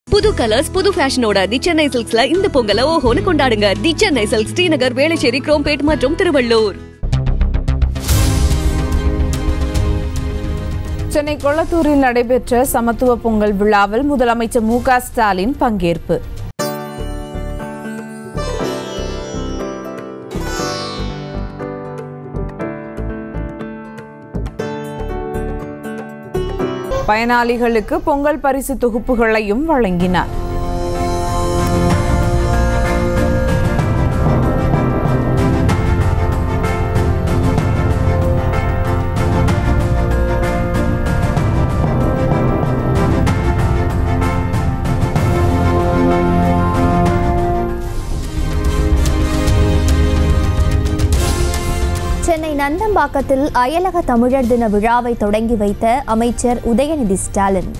புது கலர்ஸ் புது ஃபேஷனோட தி சென்னை சில்க்ஸ்ல இந்த பொங்கலை ஓஹோன்னு கொண்டாடுங்க தி சென்னை சில்க்ஸ் ஸ்ரீநகர் வேளச்சேரி குரோம்பேட் மற்றும் திருவள்ளூர் சென்னை கொளத்தூரில் நடைபெற்ற சமத்துவ பொங்கல் விழாவில் முதலமைச்சர் மு க ஸ்டாலின் பங்கேற்பு பயனாளிகளுக்கு பொங்கல் பரிசு தொகுப்புகளையும் வழங்கினார் சென்னை நந்தம்பாக்கத்தில் அயலக தமிழர் தின விழாவை தொடங்கி வைத்த அமைச்சர் உதயநிதி ஸ்டாலின்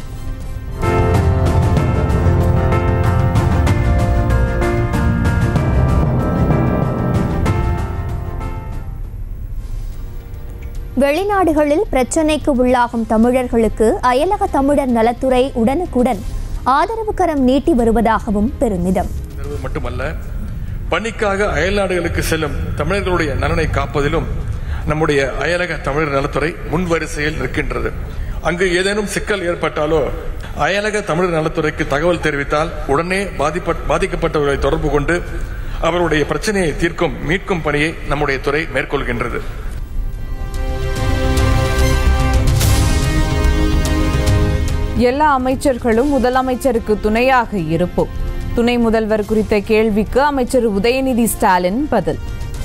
வெளிநாடுகளில் பிரச்சினைக்கு உள்ளாகும் தமிழர்களுக்கு அயலக தமிழர் நலத்துறை உடனுக்குடன் ஆதரவு கரம் நீட்டி வருவதாகவும் பெருமிதம் தருவது மட்டுமல்ல பணிக்காக அயல் நாடுகளுக்கு செல்லும் தமிழர்களுடைய நலனை காப்பதிலும் நம்முடைய அயலக தமிழர் நலத்துறை முன்வரிசையில் இருக்கின்றது அங்கு ஏதேனும் சிக்கல் ஏற்பட்டாலோ அயலக தமிழர் நலத்துறைக்கு தகவல் தெரிவித்தால் உடனே பாதிப்ப பாதிக்கப்பட்டவர்களை தொடர்பு கொண்டு அவருடைய பிரச்சனையை தீர்க்கும் மீட்கும் பணியை நம்முடைய துறை மேற்கொள்கின்றது எல்லா அமைச்சர்களும் முதலமைச்சருக்கு துணையாக இருப்போம் துணை முதல்வர் குறித்த கேள்விக்கு அமைச்சர் உதயநிதி ஸ்டாலின் பதில்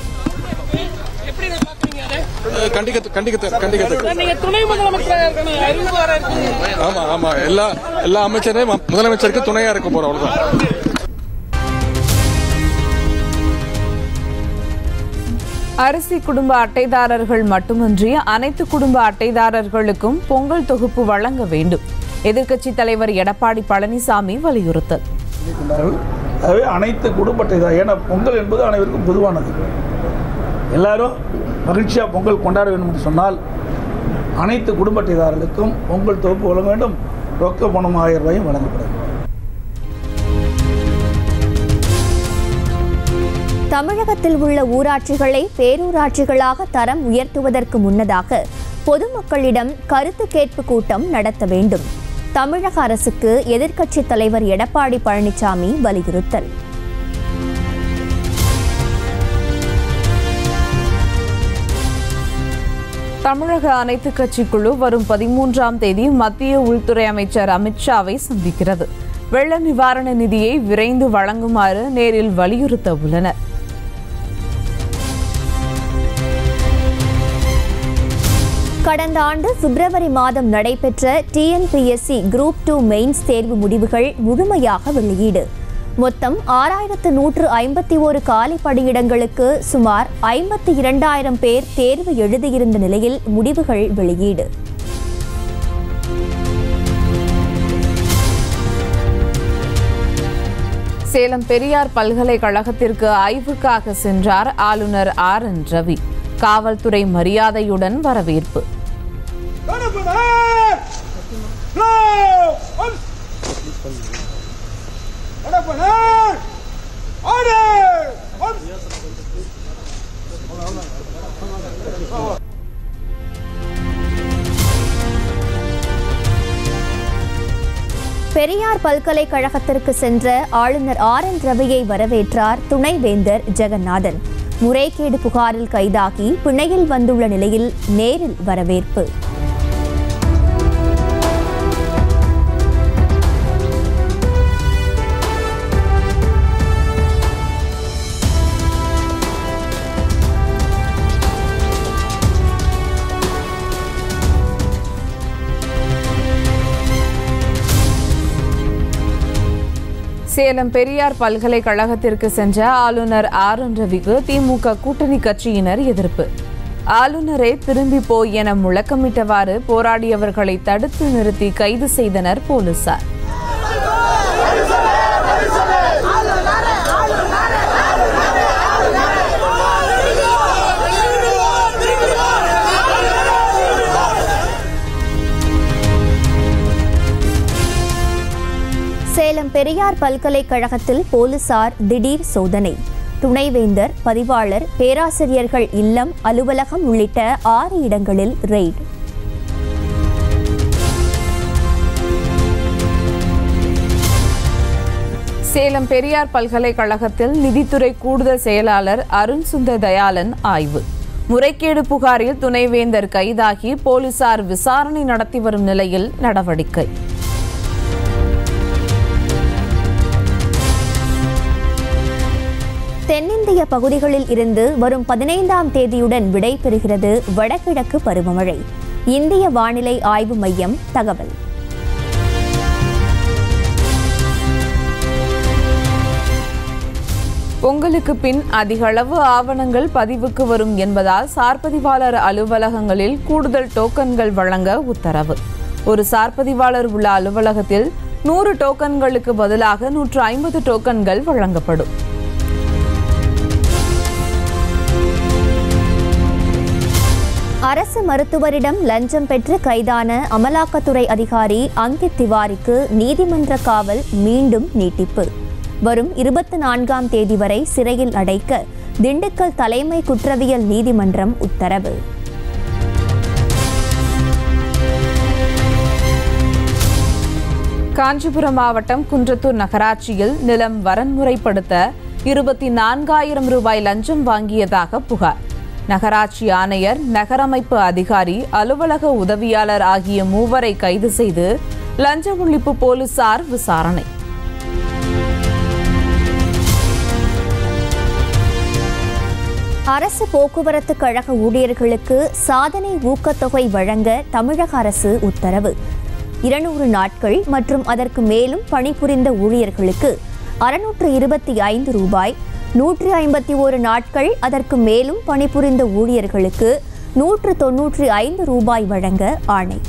கண்டிக்க கண்டிக்க கண்டிக்க நீங்க துணை முதலமைச்சராக இருக்கணும் அறிவு வர இருக்கீங்க ஆமா ஆமா எல்லா எல்லா அமைச்சரையும் முதலமைச்சருக்கு துணையா இருக்க போறோம் அவ்வளவுதான் அரிசி குடும்ப அட்டைதாரர்கள் மட்டுமின்றி அனைத்து குடும்ப அட்டைதாரர்களுக்கும் பொங்கல் தொகுப்பு வழங்க வேண்டும் எதிர்க்கட்சித் தலைவர் எடப்பாடி பழனிசாமி வலியுறுத்தல் கொண்டார்கள் ஆகவே அனைத்து குடும்பத்தை தான் ஏன்னா பொங்கல் என்பது அனைவருக்கும் பொதுவானது எல்லாரும் மகிழ்ச்சியாக பொங்கல் கொண்டாட வேண்டும் என்று சொன்னால் அனைத்து குடும்ப அட்டைதாரர்களுக்கும் பொங்கல் தொகுப்பு வழங்க வேண்டும் ரொக்க பணம் ஆயிரம் ரூபாயும் வழங்கப்பட வேண்டும் தமிழகத்தில் உள்ள ஊராட்சிகளை பேரூராட்சிகளாக தரம் உயர்த்துவதற்கு முன்னதாக பொதுமக்களிடம் கருத்து கேட்பு கூட்டம் நடத்த வேண்டும் தமிழக அரசுக்கு எதிர்க்கட்சித் தலைவர் எடப்பாடி பழனிசாமி வலியுறுத்தல் தமிழக அனைத்து கட்சி குழு வரும் பதிமூன்றாம் தேதி மத்திய உள்துறை அமைச்சர் அமித்ஷாவை சந்திக்கிறது வெள்ள நிவாரண நிதியை விரைந்து வழங்குமாறு நேரில் வலியுறுத்த உள்ளனர் கடந்த ஆண்டு பிப்ரவரி மாதம் நடைபெற்ற டிஎன்பிஎஸ்சி குரூப் டூ மெயின்ஸ் தேர்வு முடிவுகள் முழுமையாக வெளியீடு மொத்தம் ஆறாயிரத்து நூற்று ஐம்பத்தி ஒரு காலி பணியிடங்களுக்கு சுமார் ஐம்பத்தி இரண்டாயிரம் பேர் தேர்வு எழுதியிருந்த நிலையில் முடிவுகள் வெளியீடு சேலம் பெரியார் பல்கலைக்கழகத்திற்கு ஆய்வுக்காக சென்றார் ஆளுநர் ஆர் என் ரவி காவல்துறை மரியாதையுடன் வரவேற்பு பெரியார் பல்கலைக்கழகத்திற்கு சென்ற ஆளுநர் ஆர் என் ரவியை வரவேற்றார் துணைவேந்தர் ஜெகநாதன் முறைகேடு புகாரில் கைதாகி பிணையில் வந்துள்ள நிலையில் நேரில் வரவேற்பு சேலம் பெரியார் பல்கலைக்கழகத்திற்கு சென்ற ஆளுநர் ஆர் என் ரவிக்கு திமுக கூட்டணி கட்சியினர் எதிர்ப்பு ஆளுநரே திரும்பி போய் என முழக்கமிட்டவாறு போராடியவர்களை தடுத்து நிறுத்தி கைது செய்தனர் போலீசார் சேலம் பெரியார் பல்கலைக்கழகத்தில் போலீசார் திடீர் சோதனை துணைவேந்தர் பதிவாளர் பேராசிரியர்கள் இல்லம் அலுவலகம் உள்ளிட்ட ஆறு இடங்களில் ரெய்டு சேலம் பெரியார் பல்கலைக்கழகத்தில் நிதித்துறை கூடுதல் செயலாளர் அருண் சுந்தர் தயாளன் ஆய்வு முறைகேடு புகாரில் துணைவேந்தர் கைதாகி போலீசார் விசாரணை நடத்தி வரும் நிலையில் நடவடிக்கை தென்னிந்திய பகுதிகளில் இருந்து வரும் பதினைந்தாம் தேதியுடன் விடைபெறுகிறது வடகிழக்கு பருவமழை இந்திய வானிலை ஆய்வு மையம் தகவல் பொங்கலுக்கு பின் அதிக அளவு ஆவணங்கள் பதிவுக்கு வரும் என்பதால் சார்பதிவாளர் அலுவலகங்களில் கூடுதல் டோக்கன்கள் வழங்க உத்தரவு ஒரு சார்பதிவாளர் உள்ள அலுவலகத்தில் நூறு டோக்கன்களுக்கு பதிலாக நூற்று ஐம்பது டோக்கன்கள் வழங்கப்படும் அரசு மருத்துவரிடம் லஞ்சம் பெற்று கைதான அமலாக்கத்துறை அதிகாரி அங்கித் திவாரிக்கு நீதிமன்ற காவல் மீண்டும் நீட்டிப்பு வரும் இருபத்தி நான்காம் தேதி வரை சிறையில் அடைக்க திண்டுக்கல் தலைமை குற்றவியல் நீதிமன்றம் உத்தரவு காஞ்சிபுரம் மாவட்டம் குன்றத்தூர் நகராட்சியில் நிலம் வரன்முறைப்படுத்த இருபத்தி நான்காயிரம் ரூபாய் லஞ்சம் வாங்கியதாக புகார் நகராட்சி ஆணையர் நகரமைப்பு அதிகாரி அலுவலக உதவியாளர் ஆகிய மூவரை கைது செய்து லஞ்ச ஒழிப்பு போலீசார் விசாரணை அரசு போக்குவரத்து கழக ஊழியர்களுக்கு சாதனை ஊக்கத்தொகை வழங்க தமிழக அரசு உத்தரவு இருநூறு நாட்கள் மற்றும் அதற்கு மேலும் பணிபுரிந்த ஊழியர்களுக்கு அறுநூற்று இருபத்தி ஐந்து ரூபாய் நூற்றி ஐம்பத்தி ஒரு நாட்கள் அதற்கு மேலும் பணிபுரிந்த ஊழியர்களுக்கு நூற்று தொன்னூற்றி ஐந்து ரூபாய் வழங்க ஆணை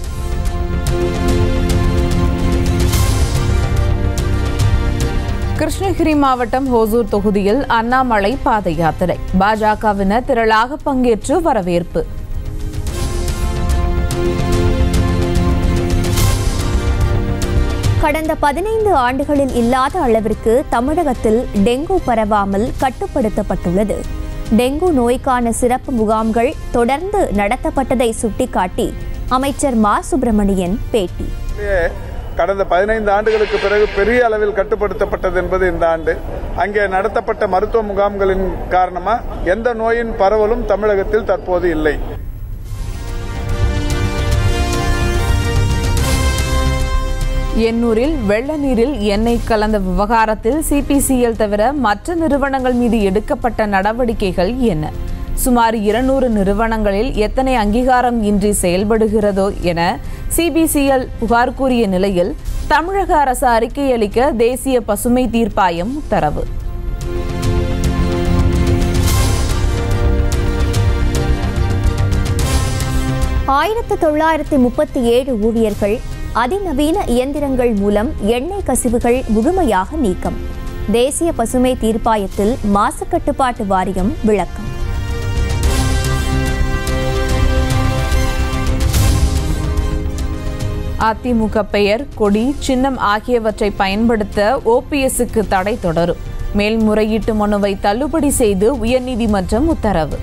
கிருஷ்ணகிரி மாவட்டம் ஹோசூர் தொகுதியில் அண்ணாமலை பாத யாத்திரை பாஜகவினர் திரளாக பங்கேற்று வரவேற்பு கடந்த பதினைந்து ஆண்டுகளில் இல்லாத அளவிற்கு தமிழகத்தில் டெங்கு பரவாமல் கட்டுப்படுத்தப்பட்டுள்ளது டெங்கு நோய்க்கான சிறப்பு முகாம்கள் தொடர்ந்து நடத்தப்பட்டதை சுட்டிக்காட்டி அமைச்சர் மா சுப்பிரமணியன் பேட்டி கடந்த பதினைந்து ஆண்டுகளுக்கு பிறகு பெரிய அளவில் கட்டுப்படுத்தப்பட்டது என்பது இந்த ஆண்டு அங்கே நடத்தப்பட்ட மருத்துவ முகாம்களின் காரணமாக எந்த நோயின் பரவலும் தமிழகத்தில் தற்போது இல்லை எண்ணூரில் வெள்ள நீரில் எண்ணெய் கலந்த விவகாரத்தில் சிபிசிஎல் தவிர மற்ற நிறுவனங்கள் மீது எடுக்கப்பட்ட நடவடிக்கைகள் என்ன சுமார் இருநூறு நிறுவனங்களில் எத்தனை அங்கீகாரம் இன்றி செயல்படுகிறதோ என சிபிசிஎல் புகார் கூறிய நிலையில் தமிழக அரசு அறிக்கை அளிக்க தேசிய பசுமை தீர்ப்பாயம் உத்தரவு ஆயிரத்து தொள்ளாயிரத்தி முப்பத்தி ஏழு ஊழியர்கள் அதிநவீன இயந்திரங்கள் மூலம் எண்ணெய் கசிவுகள் முழுமையாக நீக்கம் தேசிய பசுமை தீர்ப்பாயத்தில் மாசு கட்டுப்பாட்டு வாரியம் விளக்கம் அதிமுக பெயர் கொடி சின்னம் ஆகியவற்றை பயன்படுத்த ஓபிஎஸ்க்கு தடை தொடரும் மேல்முறையீட்டு மனுவை தள்ளுபடி செய்து உயர்நீதிமன்றம் உத்தரவு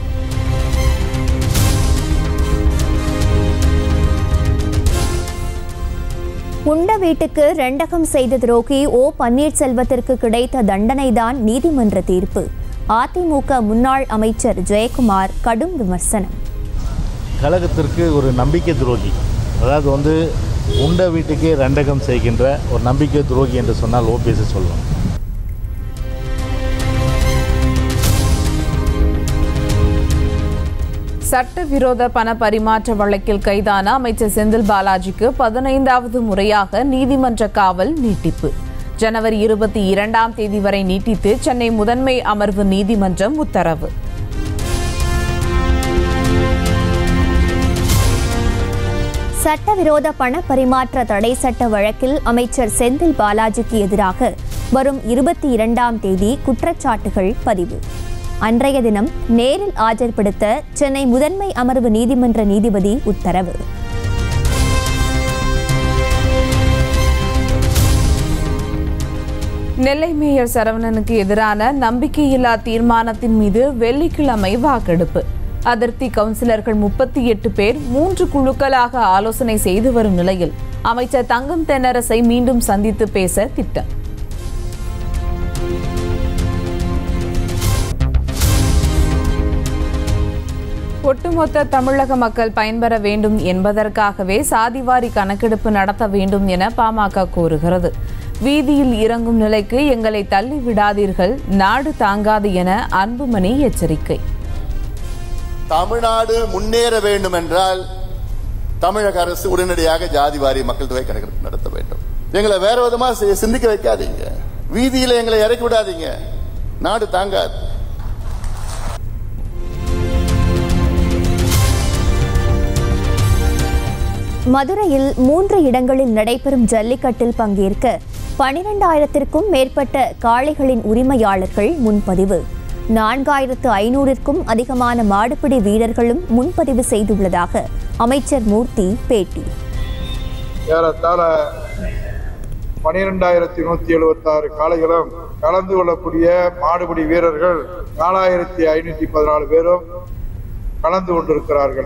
உண்ட வீட்டுக்கு ரெண்டகம் செய்த துரோகி ஓ பன்னீர்செல்வத்திற்கு கிடைத்த தண்டனைதான் நீதிமன்ற தீர்ப்பு அதிமுக முன்னாள் அமைச்சர் ஜெயக்குமார் கடும் விமர்சனம் கழகத்திற்கு ஒரு நம்பிக்கை துரோகி அதாவது வந்து உண்ட வீட்டுக்கே ரெண்டகம் செய்கின்ற ஒரு நம்பிக்கை துரோகி என்று சொன்னால் ஓபிஎஸ் சொல்லலாம் சட்டவிரோத பண பரிமாற்ற வழக்கில் கைதான அமைச்சர் செந்தில் பாலாஜிக்கு பதினைந்தாவது முறையாக நீதிமன்ற காவல் நீட்டிப்பு ஜனவரி இருபத்தி இரண்டாம் தேதி வரை நீட்டித்து சென்னை முதன்மை அமர்வு நீதிமன்றம் உத்தரவு சட்டவிரோத பண பரிமாற்ற தடை சட்ட வழக்கில் அமைச்சர் செந்தில் பாலாஜிக்கு எதிராக வரும் இருபத்தி இரண்டாம் தேதி குற்றச்சாட்டுகள் பதிவு அன்றைய தினம் நேரில் ஆஜர்படுத்த சென்னை முதன்மை அமர்வு நீதிமன்ற நீதிபதி உத்தரவு நெல்லை மேயர் சரவணனுக்கு எதிரான நம்பிக்கையில்லா தீர்மானத்தின் மீது வெள்ளிக்கிழமை வாக்கெடுப்பு அதிருப்தி கவுன்சிலர்கள் முப்பத்தி எட்டு பேர் மூன்று குழுக்களாக ஆலோசனை செய்து வரும் நிலையில் அமைச்சர் தங்கம் தென்னரசை மீண்டும் சந்தித்து பேச திட்டம் ஒட்டுமொத்த தமிழக மக்கள் பயன்பெற வேண்டும் என்பதற்காகவே சாதிவாரி கணக்கெடுப்பு நடத்த வேண்டும் என பாமக கூறுகிறது வீதியில் இறங்கும் நிலைக்கு எங்களை தள்ளி விடாதீர்கள் நாடு தாங்காது என அன்புமணி எச்சரிக்கை தமிழ்நாடு முன்னேற வேண்டும் என்றால் தமிழக அரசு உடனடியாக ஜாதி வாரி மக்கள் தொகை கணக்கெடுப்பு நடத்த வேண்டும் எங்களை வேற விதமா சி- சிந்திக்க வைக்காதீங்க வீதியில எங்களை இறக்கி விடாதீங்க நாடு தாங்காது மதுரையில் மூன்று இடங்களில் நடைபெறும் ஜல்லிக்கட்டில் பங்கேற்க பனிரெண்டாயிரத்திற்கும் மேற்பட்ட காளைகளின் உரிமையாளர்கள் முன்பதிவு நான்காயிரத்து ஐநூறிற்கும் அதிகமான மாடுபிடி வீரர்களும் முன்பதிவு செய்துள்ளதாக அமைச்சர் மூர்த்தி பேட்டி ஏறத்தாழ பனிரெண்டாயிரத்தி நூத்தி எழுபத்தி ஆறு காளைகளும் கலந்து கொள்ளக்கூடிய மாடுபிடி வீரர்கள் நாலாயிரத்தி ஐநூத்தி பதினாலு பேரும் கலந்து கொண்டிருக்கிறார்கள்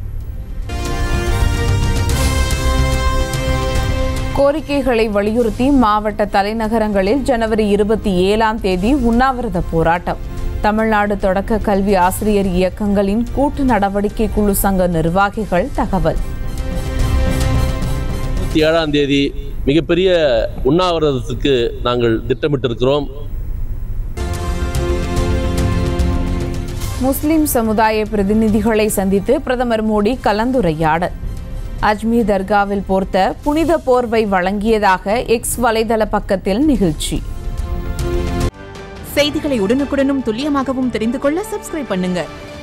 கோரிக்கைகளை வலியுறுத்தி மாவட்ட தலைநகரங்களில் ஜனவரி இருபத்தி ஏழாம் தேதி உண்ணாவிரத போராட்டம் தமிழ்நாடு தொடக்க கல்வி ஆசிரியர் இயக்கங்களின் கூட்டு நடவடிக்கை குழு சங்க நிர்வாகிகள் தகவல் இருபத்தி ஏழாம் தேதி மிகப்பெரிய உண்ணாவிரதத்துக்கு நாங்கள் திட்டமிட்டிருக்கிறோம் முஸ்லிம் சமுதாய பிரதிநிதிகளை சந்தித்து பிரதமர் மோடி கலந்துரையாடல் அஜ்மீர் தர்காவில் போர்த்த புனித போர்வை வழங்கியதாக எக்ஸ் வலைதள பக்கத்தில் நிகழ்ச்சி செய்திகளை உடனுக்குடனும் துல்லியமாகவும் தெரிந்து கொள்ள சப்ஸ்கிரைப் பண்ணுங்க